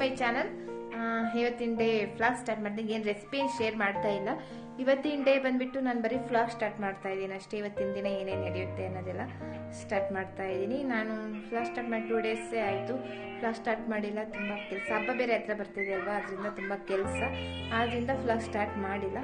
ಮೈ channel ಇವತ್ತಿನ day vlog start ಮಾಡ್ತೀನಿ ಏನು ರೆಸಿಪಿ ಶೇರ್ ಮಾಡ್ತಾ ಇಲ್ಲ ಇವತ್ತಿನ ಡೇ ಬಂದ್ಬಿಟ್ಟು ನಾನು ಬರೀ ಫ್ಲಾಗ್ ಸ್ಟಾರ್ಟ್ ಮಾಡ್ತಾ ಇದ್ದೀನಿ ಅಷ್ಟೇ ಇವತ್ತಿನ ದಿನ ಏನೇನು ನಡೆಯುತ್ತೆ ಅನ್ನೋದೆಲ್ಲ ಸ್ಟಾರ್ಟ್ ಮಾಡ್ತಾ ಇದ್ದೀನಿ ನಾನು ಫ್ಲಾಗ್ ಸ್ಟಾರ್ಟ್ ಮಾಡಿ ಟೂ ಡೇಸೇ ಆಯಿತು ಫ್ಲಾಗ್ ಸ್ಟಾರ್ಟ್ ಮಾಡಿಲ್ಲ ತುಂಬ ಕೆಲಸ ಹಬ್ಬ ಬೇರೆ ಹತ್ರ ಬರ್ತಿದೆ ಅಲ್ವಾ ಅದರಿಂದ ತುಂಬ ಕೆಲಸ ಆದ್ದರಿಂದ ಫ್ಲಾಗ್ ಸ್ಟಾರ್ಟ್ ಮಾಡಿಲ್ಲ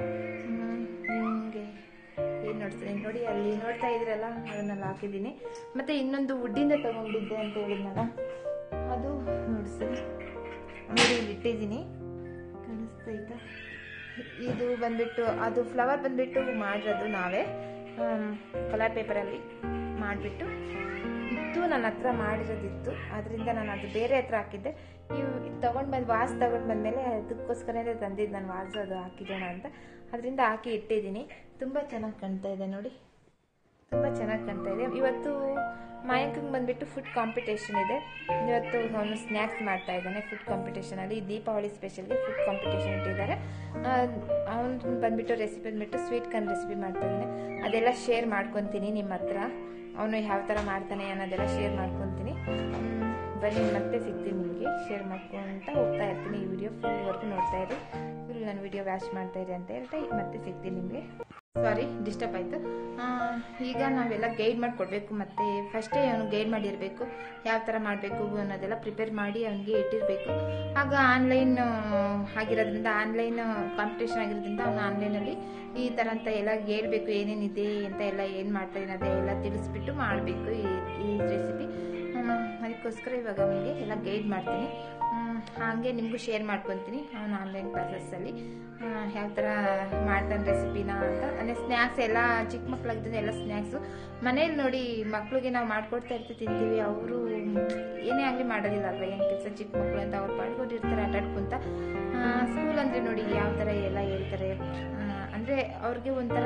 ನಿಮಗೆ ಏನು ನೋಡ್ತೀನಿ ನೋಡಿ ಅಲ್ಲಿ ನೋಡ್ತಾ ಇದ್ರಲ್ಲ ಅದನ್ನೆಲ್ಲ ಹಾಕಿದ್ದೀನಿ ಮತ್ತೆ ಇನ್ನೊಂದು ವುಡ್ಡಿಂದ ತಗೊಂಡಿದ್ದೆ ಅಂತ ಹೇಳಿದ್ನಲ್ಲ ಅದು ನೋಡಿಸ್ತೀನಿ ನೋಡಿ ಇಲ್ಲಿ ಇಟ್ಟಿದ್ದೀನಿ ಕಾಣಿಸ್ತೈತಾ ಇದು ಬಂದ್ಬಿಟ್ಟು ಅದು ಫ್ಲವರ್ ಬಂದ್ಬಿಟ್ಟು ಮಾಡಿರೋದು ನಾವೇ ಕಲರ್ ಪೇಪರಲ್ಲಿ ಮಾಡಿಬಿಟ್ಟು ಇತ್ತು ನನ್ನ ಹತ್ರ ಮಾಡಿರೋದಿತ್ತು ಅದರಿಂದ ನಾನು ಅದು ಬೇರೆ ಹತ್ರ ಹಾಕಿದ್ದೆ ನೀವು ತೊಗೊಂಡು ಬಂದು ವಾಸ್ ತೊಗೊಂಡು ಬಂದಮೇಲೆ ಅದಕ್ಕೋಸ್ಕರನೇ ತಂದಿದ್ದು ನಾನು ವಾಸ್ ಅದು ಹಾಕಿರೋಣ ಅಂತ ಅದರಿಂದ ಹಾಕಿ ಇಟ್ಟಿದ್ದೀನಿ ತುಂಬ ಚೆನ್ನಾಗಿ ಕಾಣ್ತಾ ಇದೆ ನೋಡಿ ತುಂಬ ಚೆನ್ನಾಗಿ ಕಾಣ್ತಾ ಇದೆ ಇವತ್ತು ಮಾಯಾಂಕಂಗೆ ಬಂದ್ಬಿಟ್ಟು ಫುಡ್ ಕಾಂಪಿಟೇಷನ್ ಇದೆ ಇವತ್ತು ಅವನು ಸ್ನ್ಯಾಕ್ಸ್ ಮಾಡ್ತಾ ಇದ್ದಾನೆ ಫುಡ್ ಕಾಂಪಿಟೇಷನಲ್ಲಿ ದೀಪಾವಳಿ ಸ್ಪೆಷಲ್ಗೆ ಫುಡ್ ಕಾಂಪಿಟೇಷನ್ ಇಟ್ಟಿದ್ದಾರೆ ಅವನು ಬಂದ್ಬಿಟ್ಟು ರೆಸಿಪಿ ಬಂದ್ಬಿಟ್ಟು ಸ್ವೀಟ್ ಕಾರ್ನ್ ರೆಸಿಪಿ ಮಾಡ್ತಾ ಇದ್ದಾನೆ ಅದೆಲ್ಲ ಶೇರ್ ಮಾಡ್ಕೊತೀನಿ ನಿಮ್ಮ ಹತ್ರ ಅವನು ಯಾವ ಥರ ಮಾಡ್ತಾನೆ ಅನ್ನೋದೆಲ್ಲ ಶೇರ್ ಮಾಡ್ಕೊತೀನಿ ಬನ್ನಿ ಮತ್ತೆ ಸಿಗ್ತೀನಿ ನಿಮಗೆ ಶೇರ್ ಮಾಡ್ಕೊತ ಹೋಗ್ತಾ ಇರ್ತೀನಿ ಈ ವಿಡಿಯೋ ಫುಲ್ವರೆಗೂ ನೋಡ್ತಾ ಇರಿ ಫುಲ್ ನಾನು ವಿಡಿಯೋ ವ್ಯಾಚ್ ಮಾಡ್ತಾ ಇರಿ ಅಂತ ಹೇಳ್ತಾ ಮತ್ತೆ ಸಿಗ್ತೀನಿ ನಿಮಗೆ ಸಾರಿ ಡಿಸ್ಟರ್ಬ್ ಆಯಿತು ಈಗ ನಾವೆಲ್ಲ ಗೈಡ್ ಮಾಡಿ ಕೊಡಬೇಕು ಮತ್ತು ಫಸ್ಟೇ ಅವನು ಗೈಡ್ ಮಾಡಿರಬೇಕು ಯಾವ ಥರ ಮಾಡಬೇಕು ಅನ್ನೋದೆಲ್ಲ ಪ್ರಿಪೇರ್ ಮಾಡಿ ಅವನಿಗೆ ಇಟ್ಟಿರಬೇಕು ಆಗ ಆನ್ಲೈನ್ ಆಗಿರೋದ್ರಿಂದ ಆನ್ಲೈನ್ ಕಾಂಪಿಟೇಷನ್ ಆಗಿರೋದ್ರಿಂದ ಅವನು ಆನ್ಲೈನಲ್ಲಿ ಈ ಥರ ಅಂತ ಎಲ್ಲ ಹೇಳ್ಬೇಕು ಏನೇನಿದೆ ಅಂತ ಎಲ್ಲ ಏನು ಮಾಡ್ತಾ ಇದ್ದೀನಿ ಅದೇ ಎಲ್ಲ ತಿಳಿಸ್ಬಿಟ್ಟು ಮಾಡಬೇಕು ಈ ಈ ರೆಸಿಪಿ ಅದಕ್ಕೋಸ್ಕರ ಇವಾಗ ಅವನಿಗೆ ಎಲ್ಲ ಗೈಡ್ ಮಾಡ್ತೀನಿ ಹಾಗೆ ನಿಮಗೂ ಶೇರ್ ಮಾಡ್ಕೊತೀನಿ ಅವನು ಆನ್ಲೈನ್ ಕ್ಲಾಸಸ್ಸಲ್ಲಿ ಯಾವ ಥರ ಮಾಡ್ತಾನೆ ರೆಸಿಪಿನ ಅಂತ ಅಂದರೆ ಸ್ನ್ಯಾಕ್ಸ್ ಎಲ್ಲ ಚಿಕ್ಕ ಮಕ್ಕಳಾಗಿದ್ದರೆ ಎಲ್ಲ ಸ್ನ್ಯಾಕ್ಸು ಮನೇಲಿ ನೋಡಿ ಮಕ್ಳಿಗೆ ನಾವು ಮಾಡ್ಕೊಡ್ತಾ ಇರ್ತೀವಿ ತಿಂತೀವಿ ಅವರು ಏನೇ ಆಗಲಿ ಮಾಡೋದಿಲ್ಲ ಅಲ್ವಾ ಏನು ಕೆಲಸ ಚಿಕ್ಕ ಮಕ್ಕಳು ಅಂತ ಅವ್ರು ಪಾಡ್ಕೊಂಡಿರ್ತಾರೆ ಆಟ ಆಡ್ಕೊಂತ ಸ್ಕೂಲ್ ಅಂದರೆ ನೋಡಿ ಯಾವ ಥರ ಎಲ್ಲ ಹೇಳ್ತಾರೆ ಅಂದರೆ ಅವ್ರಿಗೆ ಒಂಥರ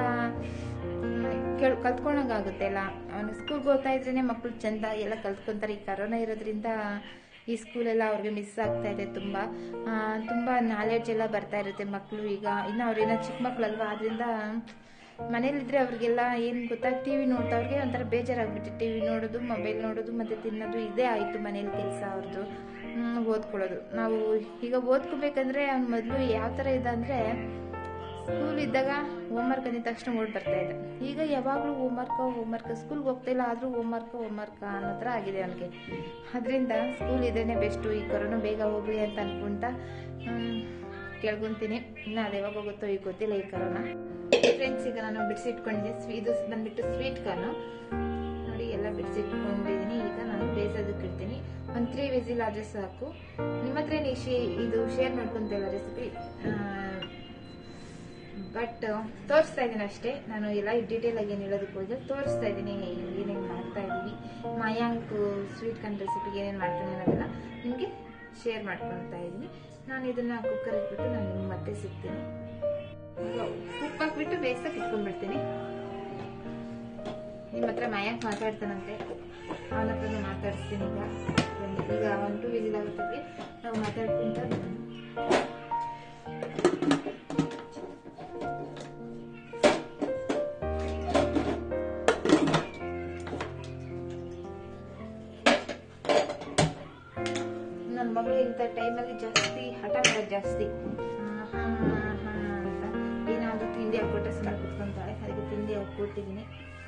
ಕೇಳ್ ಕಲ್ತ್ಕೊಂಡಂಗಾಗುತ್ತೆ ಎಲ್ಲ ಅವನು ಸ್ಕೂಲ್ಗೆ ಹೋಗ್ತಾ ಇದ್ರೇ ಮಕ್ಕಳು ಚೆಂದ ಎಲ್ಲ ಕಲ್ತ್ಕೊಂತಾರೆ ಈ ಕರೋನಾ ಇರೋದ್ರಿಂದ ಈ ಸ್ಕೂಲೆಲ್ಲ ಅವ್ರಿಗೆ ಮಿಸ್ ಆಗ್ತಾ ಇದೆ ತುಂಬ ತುಂಬ ನಾಲೆಡ್ಜ್ ಎಲ್ಲ ಬರ್ತಾ ಇರುತ್ತೆ ಮಕ್ಕಳು ಈಗ ಇನ್ನು ಅವ್ರೇನೋ ಚಿಕ್ಕ ಮಕ್ಕಳಲ್ವಾ ಅದರಿಂದ ಮನೇಲಿದ್ರೆ ಅವ್ರಿಗೆಲ್ಲ ಏನು ಗೊತ್ತಾ ಟಿ ವಿ ನೋಡ್ತಾ ಅವ್ರಿಗೆ ಒಂಥರ ಬೇಜಾರಾಗ್ಬಿಟ್ಟು ಟಿ ವಿ ನೋಡೋದು ಮೊಬೈಲ್ ನೋಡೋದು ಮತ್ತು ತಿನ್ನೋದು ಇದೇ ಆಯಿತು ಮನೇಲಿ ಕೆಲಸ ಅವ್ರದ್ದು ಓದ್ಕೊಳ್ಳೋದು ನಾವು ಈಗ ಓದ್ಕೋಬೇಕಂದ್ರೆ ಅವ್ನು ಮೊದಲು ಯಾವ ಥರ ಇದೆ ಅಂದರೆ ಸ್ಕೂಲ್ ಇದ್ದಾಗ ಹೋಮ್ವರ್ಕ್ ಅಂದಿದ ತಕ್ಷಣ ಓಡ್ ಬರ್ತಾ ಇದೆ ಈಗ ಯಾವಾಗಲೂ ಹೋಮ್ವರ್ಕ್ ಹೋಮ್ವರ್ಕ್ ಸ್ಕೂಲ್ಗೆ ಹೋಗ್ತಾ ಇಲ್ಲ ಆದರೂ ಹೋಮ್ವರ್ಕ್ ಹೋಮ್ವರ್ಕ್ ಅನ್ನೋ ಥರ ಆಗಿದೆ ಅವನಿಗೆ ಅದರಿಂದ ಸ್ಕೂಲ್ ಇದ್ರೇ ಬೆಸ್ಟು ಈ ಕೊರೋನಾ ಬೇಗ ಹೋಗಲಿ ಅಂತ ಅನ್ಕೊಂತ ಕೇಳ್ಕೊಂತೀನಿ ಇನ್ನು ಅದು ಯಾವಾಗ ಹೋಗುತ್ತೋ ಈಗ ಗೊತ್ತಿಲ್ಲ ಈ ಕೊರೋನಾ ಫ್ರೆಂಡ್ಸ್ ಈಗ ನಾನು ಬಿಡಿಸಿಟ್ಕೊಂಡಿದ್ದೆ ಸ್ವೀ ಇದು ಬಂದ್ಬಿಟ್ಟು ಸ್ವೀಟ್ ಕಾರ್ನು ನೋಡಿ ಎಲ್ಲ ಬಿಡಿಸಿಟ್ಕೊಂಡಿದ್ದೀನಿ ಈಗ ನಾನು ಬೇಯಿಸೋದಕ್ಕೆ ಇಡ್ತೀನಿ ಒಂದು ತ್ರೀ ವಿಸಿಲ್ ಆದರೆ ಸಾಕು ನಿಮ್ಮ ಹತ್ರ ಇದು ಶೇರ್ ಮಾಡ್ಕೊತ ಇಲ್ಲ ರೆಸಿಪಿ ಬಟ್ ತೋರಿಸ್ತಾ ಇದ್ದೀನಿ ಅಷ್ಟೇ ನಾನು ಎಲ್ಲ ಡೀಟೇಲ್ ಆಗಿ ಏನು ಹೇಳೋದಕ್ಕೆ ಹೋದ್ರೆ ತೋರಿಸ್ತಾ ಇದ್ದೀನಿ ಏನೇನು ಮಾಡ್ತಾ ಇದ್ದೀವಿ ಮಾಯಾಂಕ್ ಸ್ವೀಟ್ ಕಾರ್ನ್ ರೆಸಿಪಿಗೆ ಏನೇನು ಮಾಡ್ತೀನಿ ಅನ್ನೋದೆಲ್ಲ ನಿಮಗೆ ಶೇರ್ ಮಾಡ್ಕೊತಾ ಇದ್ದೀನಿ ನಾನು ಇದನ್ನ ಕುಕ್ಕರ್ ಇಟ್ಬಿಟ್ಟು ನಾನು ನಿಮ್ಗೆ ಮತ್ತೆ ಸಿಗ್ತೀನಿ ಉಪ್ಪು ಹಾಕ್ಬಿಟ್ಟು ಬೇಯಿಸಕ್ಕೆ ಇಟ್ಕೊಂಡ್ಬಿಡ್ತೀನಿ ನಿಮ್ಮ ಹತ್ರ ಮಾಯಾಂಕ್ ಮಾತಾಡ್ತಾನಂತೆ ಅವನ ಹತ್ರನೂ ಮಾತಾಡಿಸ್ತೀನಿ ಈಗ ಈಗ ಒನ್ ಟು ವಿಸಿಲ್ ಆಗುತ್ತೆ ನಾವು ಮಾತಾಡ್ಕೊಂತ ನನ್ನ ಮಗಳು ಇಂಥ ಟೈಮಲ್ಲಿ ಜಾಸ್ತಿ ಹಠ ಮಾಡೋದು ಜಾಸ್ತಿ ಅಂತ ಏನಾದರೂ ತಿಂಡಿ ಹಾಕ್ಬಿಟ್ರೆ ಸುಮ್ಮನೆ ಕುತ್ಕೊಂತಾಳೆ ಅದಕ್ಕೆ ತಿಂಡಿ ಹಾಕ್ಕೊಟ್ಟಿದ್ದೀನಿ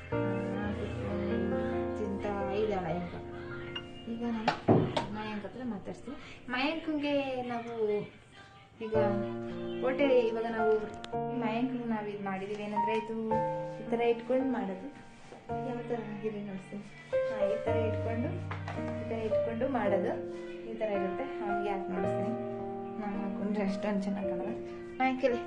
ತಿಂತ ಇದ್ದಾಳೆ ಈಗ ಈಗ ನಾನು ಮಯಾಂಕ್ ಹತ್ರ ಮಾತಾಡ್ತೀನಿ ಮಯಾಂಕಂಗೆ ನಾವು ಈಗ ಹೊಟ್ಟೆ ಇವಾಗ ನಾವು ಮಯಾಂಕ್ಗೆ ನಾವು ಇದು ಮಾಡಿದ್ದೀವಿ ಏನಂದರೆ ಇದು ಈ ಥರ ಇಟ್ಕೊಂಡು ಮಾಡೋದು ಯಾವ ಥರ ಆಗಿದೆ ನೋಡ್ತೀನಿ ಹಾಂ ಈ ಥರ ಇಟ್ಕೊಂಡು ಈ ಥರ ಇಟ್ಕೊಂಡು ಮಾಡೋದು ಈ ಥರ ಇರುತ್ತೆ ಅವ್ನಿಗೆ ಯಾಕೆ ನೋಡಿಸ್ತೀನಿ ನಾನು ಹಾಕೊಂಡ್ರೆ ಅಷ್ಟೊಂದು ಚೆನ್ನಾಗಿ ಕಾಣಲ್ಲ ಮಯಾಂಕಲ್ಲಿ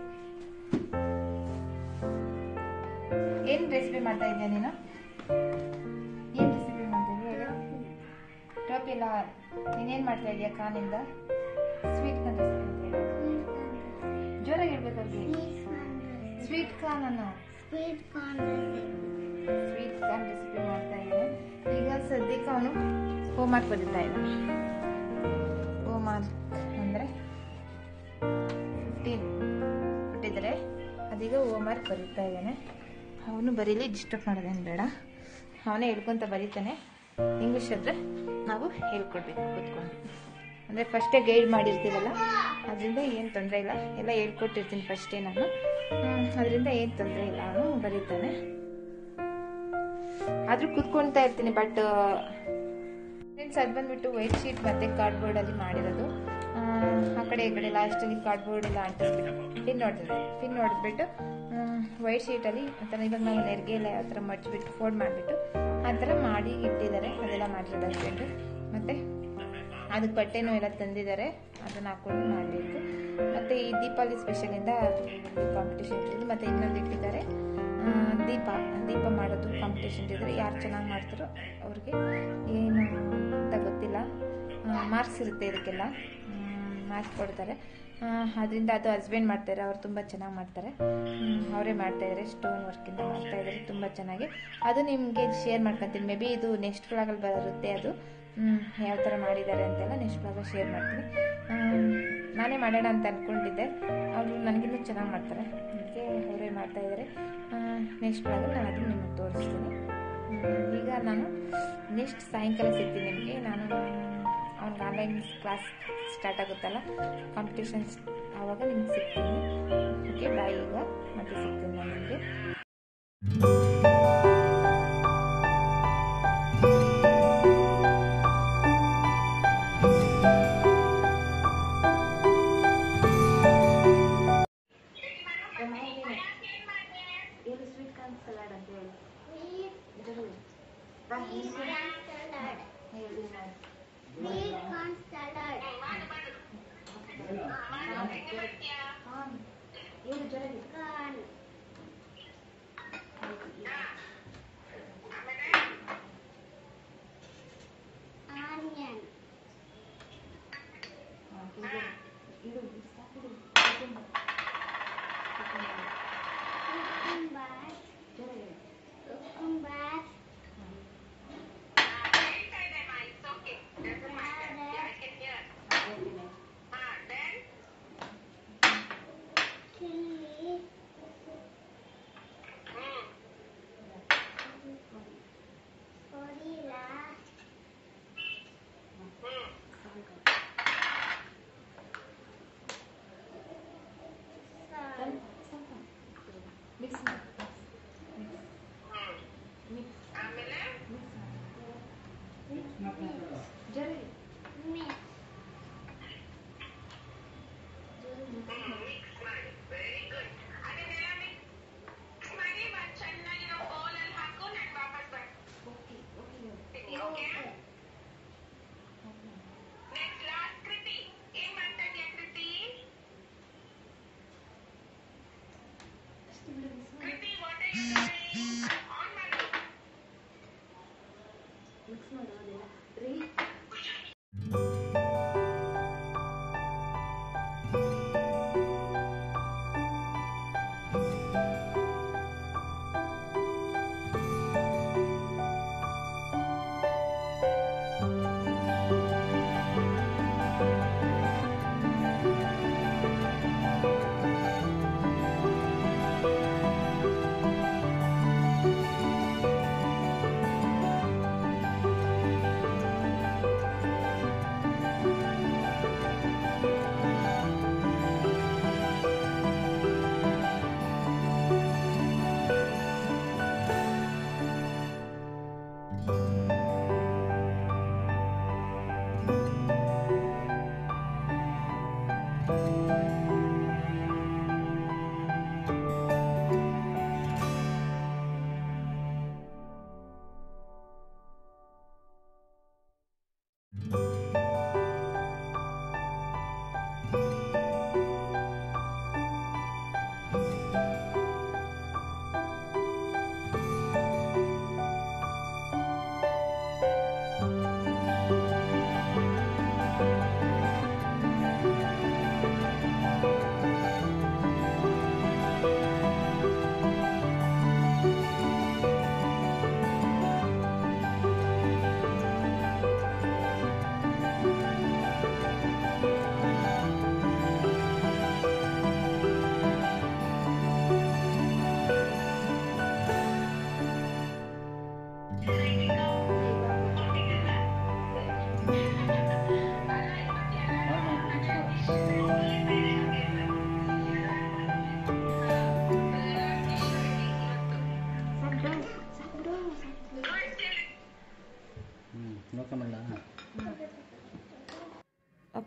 ಏನು ರೆಸಿಪಿ ಮಾಡ್ತಾ ಇದೆಯಾ ನೀನು ಏನು ರೆಸಿಪಿ ಮಾಡ್ತಾ ಇದೆಯಾ ಟೋಪಿ ಎಲ್ಲ ನೀನೇನು ಮಾಡ್ತಾ ಇದೆಯಾ ಕಾನಿಂದ ಸ್ವೀಟ್ ಕಾರ್ನ್ ರೆಸಿಪಿ ಜೋರಾಗಿ ಹೇಳ್ಬೇಕು ಅವ್ರಿಗೆ ಸ್ವೀಟ್ ಕಾರ್ನ್ ಅನ್ನ sweet corn sweet corn recipe ಮಾಡ್ತಾ ಇದ್ದಾನೆ ಈಗ ಸದ್ಯಕ್ಕೆ ಅವನು ಹೋಮ್ವರ್ಕ್ ಬರೀತಾ ಇದ್ದಾನೆ ಹೋಮ್ವರ್ಕ್ ಅಂದರೆ ಫಿಫ್ಟೀನ್ ಕೊಟ್ಟಿದ್ದಾರೆ ಅದೀಗ ಹೋಮ್ವರ್ಕ್ ಬರೀತಾ ಇದ್ದಾನೆ ಅವನು ಬರೀಲಿ ಡಿಸ್ಟರ್ಬ್ ಮಾಡೋದೇನು ಬೇಡ ಅವನೇ ಹೇಳ್ಕೊಂತ ಬರೀತಾನೆ ಇಂಗ್ಲೀಷ್ ಆದರೆ ನಾವು ಹೇಳ್ಕೊಡ್ಬೇಕು ಕೂತ್ಕೊಂಡು ಅಂದರೆ ಫಸ್ಟೇ ಗೈಡ್ ಮಾಡಿರ್ತೀವಲ್ಲ ಅದರಿಂದ ಏನು ತೊಂದರೆ ಇಲ್ಲ ಎಲ್ಲ ಹೇಳ್ಕೊಟ್ಟಿರ್ತೀನಿ ಫಸ್ಟೇ ನಾನು ಅದರಿಂದ ಏನು ತೊಂದರೆ ಇಲ್ಲ ಅವನು ಬರೀತಾನೆ ಆದರೂ ಕೂತ್ಕೊಳ್ತಾ ಇರ್ತೀನಿ ಬಟ್ ಫ್ರೆಂಡ್ಸ್ ಅದು ಬಂದ್ಬಿಟ್ಟು ವೈಟ್ ಶೀಟ್ ಮತ್ತು ಕಾರ್ಡ್ಬೋರ್ಡಲ್ಲಿ ಮಾಡಿರೋದು ಆ, ಆ ಕಡೆ ಈ ಕಡೆ ಲಾಸ್ಟಲ್ಲಿ ಕಾರ್ಡ್ಬೋರ್ಡ್ ಎಲ್ಲ ಅಂಟಿಸ್ಬಿಟ್ಟು ಪಿನ್ ಹೊಡೆದಿದೆ ಪಿನ್ ಹೊಡೆದ್ಬಿಟ್ಟು ವೈಟ್ ಶೀಟಲ್ಲಿ ಆ ಥರ ಇವಾಗ ನಾವು ನೆರಿಗೆ ಎಲ್ಲ ಯಾವ ಥರ ಮಡ್ಚಿಬಿಟ್ಟು ಫೋಲ್ಡ್ ಮಾಡಿಬಿಟ್ಟು ಆ ಥರ ಮಾಡಿ ಇಟ್ಟಿದ್ದಾರೆ ಅದೆಲ್ಲ ಮಾಡಿರೋದು ಹಸ್ಬೆಂಡು ಮತ್ತು ಅದಕ್ಕೆ ಬಟ್ಟೆನೂ ಎಲ್ಲ ತಂದಿದ್ದಾರೆ ಅದನ್ನು ಹಾಕೊಂಡು ಮಾಡಬೇಕು ಮತ್ತು ಈ ದೀಪಾವಳಿ ಸ್ಪೆಷಲಿಂದ ಕಾಂಪಿಟೇಷನ್ ಇಟ್ಟಿದ್ದು ಮತ್ತು ಇನ್ನೊಂದು ಇಟ್ಟಿದ್ದಾರೆ ಆ, ದೀಪ ದೀಪ ಮಾಡೋದು ಕಾಂಪಿಟೇಷನ್ ಇಟ್ಟಿದ್ದಾರೆ ಯಾರು ಚೆನ್ನಾಗಿ ಮಾಡ್ತಾರೋ ಅವ್ರಿಗೆ ಏನು ಅಂತ ಗೊತ್ತಿಲ್ಲ ಮಾರ್ಕ್ಸ್ ಇರುತ್ತೆ ಇದಕ್ಕೆಲ್ಲ ಮಾರ್ಕ್ಸ್ ಕೊಡ್ತಾರೆ ಅದರಿಂದ ಅದು ಹಸ್ಬೆಂಡ್ ಮಾಡ್ತಾರೆ ಅವ್ರು ತುಂಬ ಚೆನ್ನಾಗಿ ಮಾಡ್ತಾರೆ ಹ್ಮ್, ಅವರೇ ಮಾಡ್ತಾಯಿದ್ದಾರೆ ಸ್ಟೋನ್ ವರ್ಕಿಂದ ಮಾಡ್ತಾಯಿದ್ದಾರೆ ತುಂಬ ಚೆನ್ನಾಗಿ ಅದು ನಿಮಗೆ ಶೇರ್ ಮಾಡ್ಕೊತೀನಿ ಮೇ ಬಿ ಇದು ನೆಕ್ಸ್ಟ್ ಫ್ಲಾಗಲ್ಲಿ ಬರುತ್ತೆ ಅದು ಹ್ಮ್, ಯಾವ ಥರ ಮಾಡಿದ್ದಾರೆ ಅಂತೆಲ್ಲ ನೆಕ್ಸ್ಟ್ ಫ್ಲಾಗಲ್ಲಿ ಶೇರ್ ಮಾಡ್ತೀನಿ ಹ್ಮ್, ನಾನೇ ಮಾಡೋಣ ಅಂತ ಅಂದ್ಕೊಂಡಿದ್ದೆ ಅವರು ನನಗಿನ್ನೂ ಚೆನ್ನಾಗಿ ಮಾಡ್ತಾರೆ ಅದಕ್ಕೆ ಅವರೇ ಮಾಡ್ತಾಯಿದ್ದಾರೆ ನೆಕ್ಸ್ಟ್ ಫ್ಲಾಗಲ್ಲಿ ನಾನು ಅದನ್ನು ನಿಮಗೆ ತೋರಿಸ್ತೀನಿ ಹ್ಮ್, ಈಗ ನಾನು ನೆಕ್ಸ್ಟ್ ಸಾಯಂಕಾಲ ಸಿಗ್ತೀನಿ ನಿಮಗೆ ನಾನು ಅವ್ನಿಗೆ ಆನ್ಲೈನ್ ಕ್ಲಾಸ್ ಸ್ಟಾರ್ಟ್ ಆಗುತ್ತಲ್ಲ ಕಾಂಪಿಟೇಷನ್ಸ್ ಆವಾಗ ನಿಮ್ಗೆ ಸಿಗ್ತೀನಿ ಓಕೆ ಬಾಯ್ ಈಗ ಮತ್ತೆ ಸಿಗ್ತೀನಿ ನಾನು ನಿಮಗೆ ಏನು ಸ್ವೀಟ್ ಕಾರ್ನ್ ಸಲಾಡ್ ಅಂತ ಹೇಳಿ ಜರೂರು. ಬಾ, ನೀನು ಕೂಡ. ಹೇಳಿ ನಾನು. ಕಾರ್ನ್. ಹೇಳು ಜೋರಾಗಿ. ಹಾ, ಇಡು. ಇಡು, ಇದು ಸಾಕಿಡು. ಕುಕುಂಬರ್. ಕುಕುಂಬರ್. ಜೋರಾಗಿ ಹೇಳು. ಹೇಳ್ತೀನಿ.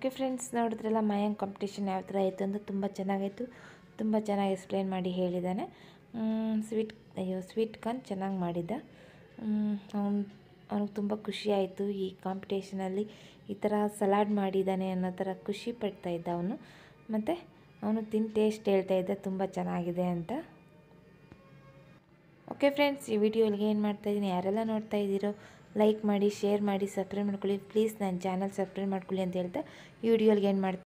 ಓಕೆ ಫ್ರೆಂಡ್ಸ್ ನೋಡಿದ್ರಲ್ಲ ಮಯಾಂಕ್ ಕಾಂಪಿಟೇಷನ್ ಯಾವ ಥರ ಆಯಿತು ಅಂತ ತುಂಬ ಚೆನ್ನಾಗಾಯಿತು ತುಂಬ ಚೆನ್ನಾಗಿ ಎಕ್ಸ್ಪ್ಲೇನ್ ಮಾಡಿ ಹೇಳಿದ್ದಾನೆ ಸ್ವೀಟ್ ಅಯ್ಯೋ ಸ್ವೀಟ್ ಕಾರ್ನ್ ಚೆನ್ನಾಗಿ ಮಾಡಿದ್ದ ಅವ್ನು ಅವ್ನಿಗೆ ತುಂಬ ಖುಷಿ ಆಯಿತು ಈ ಕಾಂಪಿಟೇಷನಲ್ಲಿ ಈ ಥರ ಸಲಾಡ್ ಮಾಡಿದ್ದಾನೆ ಅನ್ನೋ ಥರ ಖುಷಿ ಪಡ್ತಾ ಇದ್ದ ಅವನು ಮತ್ತು ಅವನು ತಿಂದು ಟೇಸ್ಟ್ ಹೇಳ್ತಾ ಇದ್ದ ತುಂಬ ಚೆನ್ನಾಗಿದೆ ಅಂತ ಓಕೆ ಫ್ರೆಂಡ್ಸ್ ಈ ವಿಡಿಯೋಲಿಗೆ ಏನು ಮಾಡ್ತಾಯಿದ್ದೀನಿ ಯಾರೆಲ್ಲ ನೋಡ್ತಾ ಇದ್ದೀರೋ ಲೈಕ್ ಮಾಡಿ ಶೇರ್ ಮಾಡಿ ಸಬ್ಸ್ಕ್ರೈಬ್ ಮಾಡ್ಕೊಳ್ಳಿ ಪ್ಲೀಸ್ ನನ್ನ ಚಾನಲ್ ಸಬ್ಸ್ಕ್ರೈಬ್ ಮಾಡ್ಕೊಳ್ಳಿ ಅಂತ ಹೇಳ್ತಾ ಈ ವಿಡಿಯೋಲಿಗೆ ಏನು ಮಾಡ್ತಾ